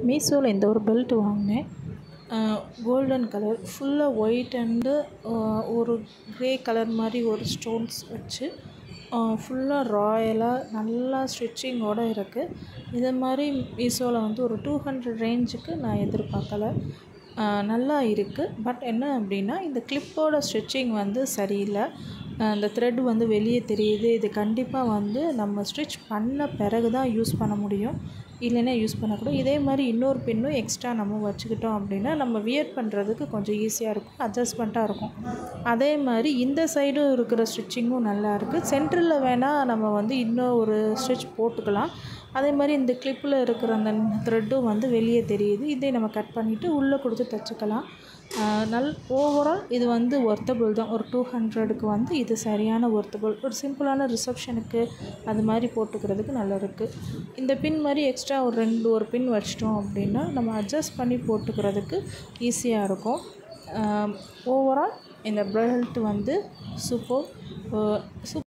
மீஷோவில் இந்த ஒரு பெல்ட் வாங்கினேன் கோல்டன் கலர் ஃபுல்லாக ஒயிட் அண்டு ஒரு க்ரே கலர் மாதிரி ஒரு ஸ்டோன்ஸ் வச்சு ஃபுல்லாக ராயலாக நல்லா ஸ்டிச்சிங்கோடு இருக்குது இது மாதிரி மீஷோவில் வந்து ஒரு டூ ஹண்ட்ரட் ரேஞ்சுக்கு நான் எதிர்பார்க்கல நல்லா இருக்குது பட் என்ன அப்படின்னா இந்த கிளிப்போட ஸ்டிச்சிங் வந்து சரியில்லை அந்த த்ரெட் வந்து வெளியே தெரியுது இது கண்டிப்பாக வந்து நம்ம ஸ்டிச் பண்ண பிறகு தான் யூஸ் பண்ண முடியும் இல்லைன்னா யூஸ் பண்ணக்கூடாது இதே மாதிரி இன்னொரு பின்னும் எக்ஸ்ட்ரா நம்ம வச்சுக்கிட்டோம் அப்படின்னா நம்ம வியர் பண்ணுறதுக்கு கொஞ்சம் ஈஸியாக இருக்கும் அட்ஜஸ்ட்மெண்ட்டாக இருக்கும் அதே மாதிரி இந்த சைடும் இருக்கிற ஸ்டிச்சிங்கும் நல்லா இருக்குது சென்டரில் வேணால் நம்ம வந்து இன்னும் ஒரு ஸ்டிச் போட்டுக்கலாம் அதே மாதிரி இந்த கிளிப்பில் இருக்கிற அந்த த்ரெட்டும் வந்து வெளியே தெரியுது இதே நம்ம கட் பண்ணிவிட்டு உள்ளே கொடுத்து தைச்சிக்கலாம் நல் ஓவரால் இது வந்து ஒர்த்தபிள் தான் ஒரு டூ ஹண்ட்ரடுக்கு வந்து இது சரியான ஒர்த்தபிள் ஒரு சிம்பிளான ரிசப்ஷனுக்கு அது மாதிரி போட்டுக்கிறதுக்கு நல்லா இருக்குது இந்த பின் மாதிரி எக்ஸ்ட்ரா ஒரு ரெண்டு ஒரு பின் வச்சிட்டோம் அப்படின்னா நம்ம அட்ஜஸ்ட் பண்ணி போட்டுக்கிறதுக்கு ஈஸியாக இருக்கும் ஓவரால் இந்த பெல்ட் வந்து சூப்பர் சூப்